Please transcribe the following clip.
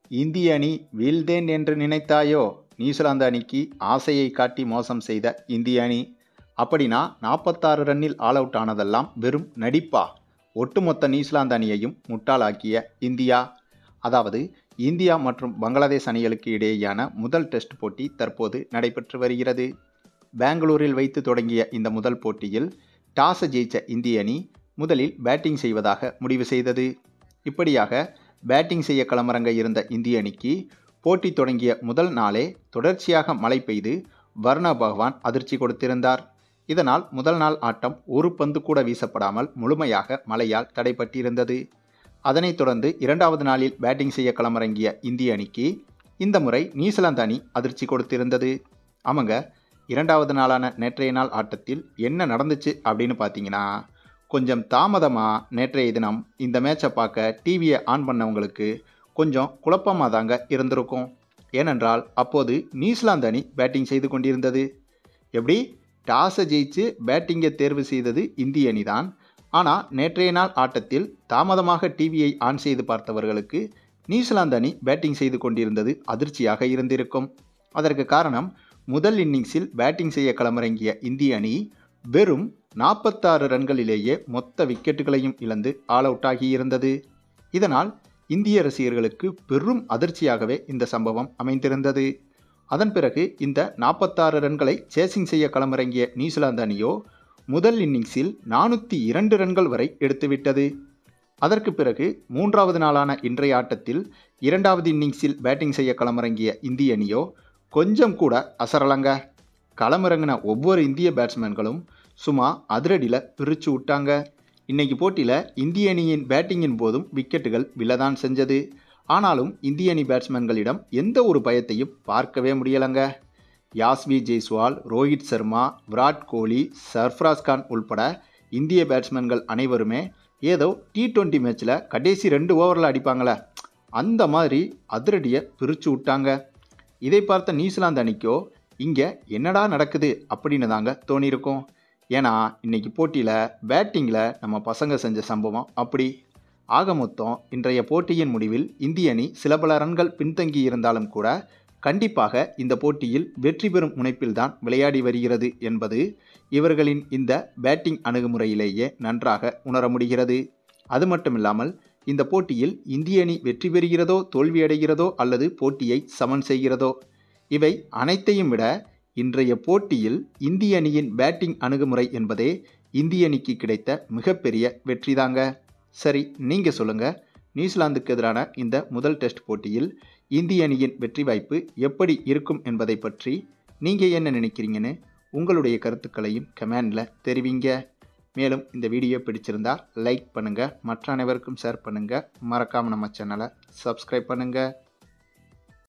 இந்திய அணி வீழ்ந்தேன் என்று நினைத்தாயோ நியூசிலாந்து அணிக்கு ஆசையை காட்டி மோசம் செய்த இந்திய அணி அப்படின்னா நாற்பத்தாறு ரன்னில் ஆல் அவுட் ஆனதெல்லாம் வெறும் நடிப்பா ஒட்டுமொத்த நியூசிலாந்து அணியையும் முட்டாளாக்கிய இந்தியா அதாவது இந்தியா மற்றும் பங்களாதேஷ் அணிகளுக்கு இடையேயான முதல் டெஸ்ட் போட்டி தற்போது நடைபெற்று வருகிறது பெங்களூரில் வைத்து தொடங்கிய இந்த முதல் போட்டியில் டாஸ் ஜெயிச்ச இந்திய அணி முதலில் பேட்டிங் செய்வதாக முடிவு செய்தது இப்படியாக பேட்டிங் செய்ய களமிறங்க இருந்த இந்திய அணிக்கு போட்டி தொடங்கிய முதல் நாளே தொடர்ச்சியாக மழை பெய்து வர்ண பகவான் அதிர்ச்சி கொடுத்திருந்தார் இதனால் முதல் நாள் ஆட்டம் ஒரு பந்து கூட வீசப்படாமல் முழுமையாக மழையால் தடைப்பட்டிருந்தது அதனைத் தொடர்ந்து இரண்டாவது நாளில் பேட்டிங் செய்ய களமிறங்கிய இந்திய அணிக்கு இந்த முறை நியூசிலாந்து அணி அதிர்ச்சி கொடுத்திருந்தது ஆமாங்க இரண்டாவது நாளான நேற்றைய நாள் ஆட்டத்தில் என்ன நடந்துச்சு அப்படின்னு பார்த்தீங்கன்னா கொஞ்சம் தாமதமாக நேற்றைய தினம் இந்த மேட்சை பார்க்க டிவியை ஆன் பண்ணவங்களுக்கு கொஞ்சம் குழப்பமாக தாங்க இருந்திருக்கும் ஏனென்றால் அப்போது நியூசிலாந்து அணி பேட்டிங் செய்து கொண்டிருந்தது எப்படி டாஸை ஜெயிச்சு பேட்டிங்கை தேர்வு செய்தது இந்திய அணி தான் ஆனால் நேற்றைய நாள் ஆட்டத்தில் தாமதமாக டிவியை ஆன் செய்து பார்த்தவர்களுக்கு நியூசிலாந்து அணி பேட்டிங் செய்து கொண்டிருந்தது அதிர்ச்சியாக இருந்திருக்கும் அதற்கு காரணம் முதல் இன்னிங்ஸில் பேட்டிங் செய்ய களமிறங்கிய இந்திய அணி வெறும் நாற்பத்தாறு ரன்களிலேயே மொத்த விக்கெட்டுகளையும் இழந்து ஆல் அவுட் ஆகியிருந்தது இதனால் இந்திய ரசிகர்களுக்கு பெரும் அதிர்ச்சியாகவே இந்த சம்பவம் அமைந்திருந்தது அதன் பிறகு இந்த நாற்பத்தாறு ரன்களை சேசிங் செய்ய களமிறங்கிய நியூசிலாந்து அணியோ முதல் இன்னிங்ஸில் நானூற்றி இரண்டு ரன்கள் வரை எடுத்துவிட்டது அதற்கு பிறகு மூன்றாவது நாளான இன்றைய ஆட்டத்தில் இரண்டாவது இன்னிங்ஸில் பேட்டிங் செய்ய களமிறங்கிய இந்திய அணியோ கொஞ்சம் கூட அசரலங்க களமிறங்கின ஒவ்வொரு இந்திய பேட்ஸ்மேன்களும் சும்மா அதிரடியில் பிரித்து விட்டாங்க இன்னைக்கு போட்டியில் இந்திய அணியின் பேட்டிங்கின் போதும் விக்கெட்டுகள் விழதான் செஞ்சது ஆனாலும் இந்திய அணி பேட்ஸ்மேன்களிடம் எந்த ஒரு பயத்தையும் பார்க்கவே முடியலைங்க யாஸ்வி ஜெய்ஸ்வால் ரோஹித் சர்மா விராட் கோலி சர்ஃப்ராஸ் கான் உள்பட இந்திய பேட்ஸ்மேன்கள் அனைவருமே ஏதோ டி டுவெண்ட்டி மேட்ச்சில் கடைசி ரெண்டு ஓவரில் அடிப்பாங்களே அந்த மாதிரி அதிரடியை பிரித்து விட்டாங்க இதை பார்த்த நியூசிலாந்து அணிக்கோ இங்கே என்னடா நடக்குது அப்படின்னு தாங்க தோணியிருக்கும் ஏன்னா இன்னைக்கு போட்டியில் பேட்டிங்கில் நம்ம பசங்க செஞ்ச சம்பவம் அப்படி ஆக மொத்தம் இன்றைய போட்டியின் முடிவில் இந்திய அணி சில பல ரன்கள் பின்தங்கி இருந்தாலும் கூட கண்டிப்பாக இந்த போட்டியில் வெற்றி பெறும் முனைப்பில்தான் விளையாடி வருகிறது என்பது இவர்களின் இந்த பேட்டிங் அணுகுமுறையிலேயே நன்றாக உணர முடிகிறது அது மட்டுமில்லாமல் இந்த போட்டியில் இந்திய அணி வெற்றி பெறுகிறதோ தோல்வியடைகிறதோ அல்லது போட்டியை சமன் செய்கிறதோ இவை அனைத்தையும் விட இன்றைய போட்டியில் இந்திய அணியின் பேட்டிங் அணுகுமுறை என்பதே இந்திய அணிக்கு கிடைத்த மிகப்பெரிய வெற்றிதாங்க சரி நீங்கள் சொல்லுங்கள் நியூசிலாந்துக்கு எதிரான இந்த முதல் டெஸ்ட் போட்டியில் இந்திய அணியின் வெற்றி வாய்ப்பு எப்படி இருக்கும் என்பதை பற்றி நீங்கள் என்ன நினைக்கிறீங்கன்னு உங்களுடைய கருத்துக்களையும் கமெண்டில் தெரிவிங்க மேலும் இந்த வீடியோ பிடிச்சிருந்தா லைக் பண்ணுங்கள் மற்ற அனைவருக்கும் ஷேர் பண்ணுங்கள் மறக்காமல் நம்ம சேனலை சப்ஸ்கிரைப் பண்ணுங்கள்